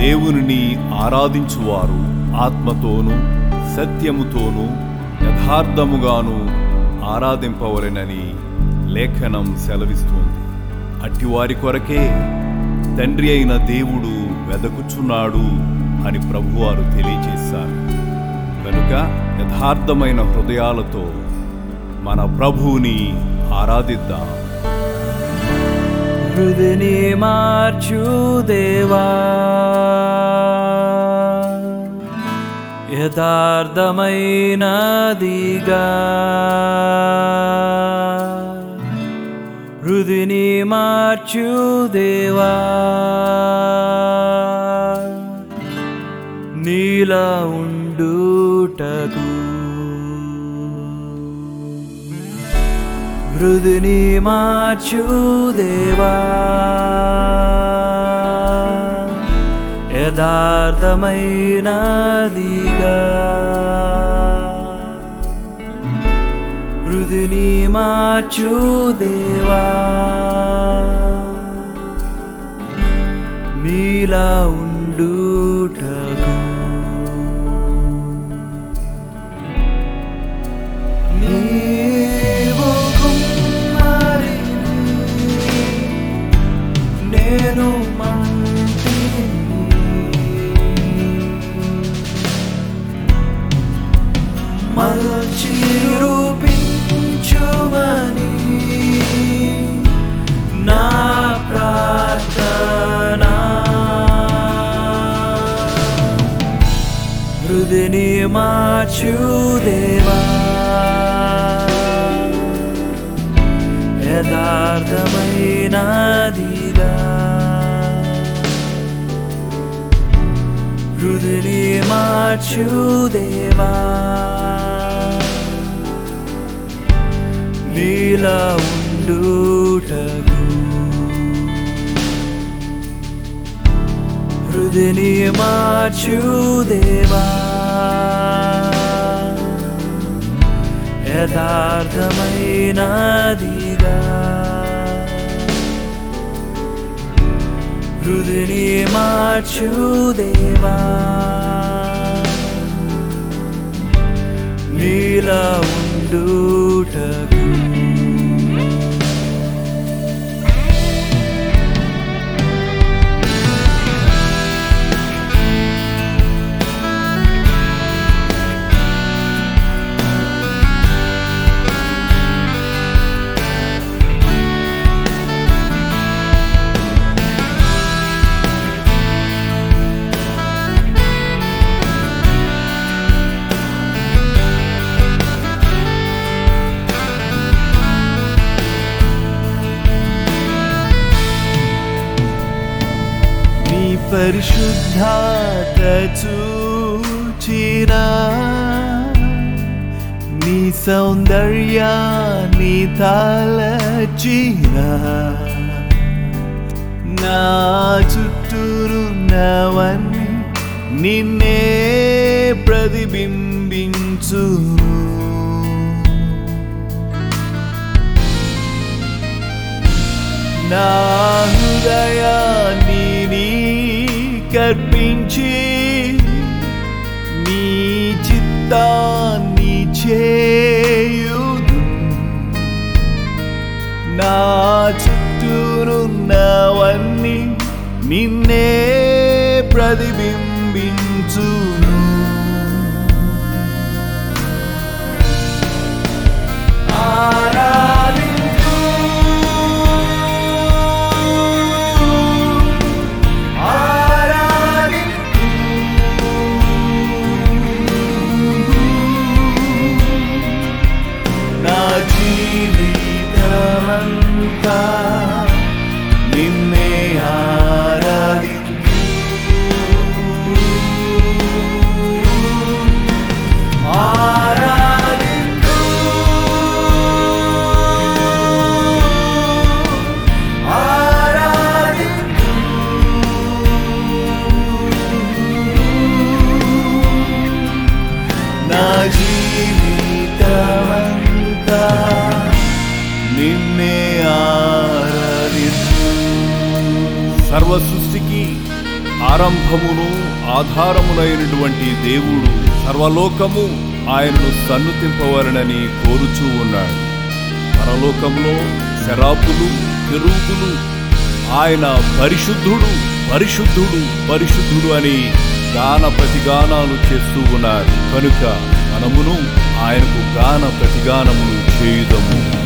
దేవునిని ఆరాధించువారు ఆత్మతోనూ సత్యముతోనూ యథార్థముగాను ఆరాధింపవలెనని లేఖనం సెలవిస్తోంది అట్టివారి కొరకే తండ్రి అయిన దేవుడు వెదకుచున్నాడు అని ప్రభువారు తెలియజేశారు కనుక యథార్థమైన హృదయాలతో మన ప్రభువుని ఆరాధిద్దాం హృదిని మార్చు దేవా యథార్థమైనదిగా హృదిని మార్చు దేవా నీలా ఉండుటకు హృదిని మార్చు దేవా యథార్థమైనదిగా హృదిని మార్చు దేవా నీలా ఉండుటకు నీవు కుమ్మరిని, నేను మంటిని. మలచి రూపించుమని నా ప్రార్థన హృదిని మార్చు దేవా యథార్థమైనదిగా హృదిని మార్చు దేవా నీలా ఉండుటకు హృదిని మార్చు దేవా యథార్థమైనదిగా హృదిని మార్చు దేవా నీలా ఉండుటకు నీ పరిశుద్ధాత చూచిన నీ సౌందర్యాన్ని తలచిన నా చుట్టూరున్నవన్నీ నిన్నే ప్రతిబింబించు నా హృదయాన్ని నీ కర్పించి నీ చిత్తాన్ని చేయుదు నా చుట్టూరున్నవన్నీ నిన్నే ప్రతిబింబించును ఆరాధించు ఆరాధించు నా జీవితమంతా నిన్నే ఆరాధించు ఆరాధించు ఆరాధించు నా జీవితమంతా నిన్నే ఆరాధించు సర్వ సృష్టికి ఆరంభమును ఆధారమునైనటువంటి దేవుడు సర్వలోకము ఆయనను సన్నుతింపవలనని కోరుచూ ఉన్నాడు పరలోకంలో శరాపులు కెరూబులు ఆయన పరిశుద్ధుడు పరిశుద్ధుడు పరిశుద్ధుడు అని గాన ప్రతిగానాలు చేస్తూ ఉన్నారు కనుక మనమును ఆయనకు గాన ప్రతిగానములు చేయుదము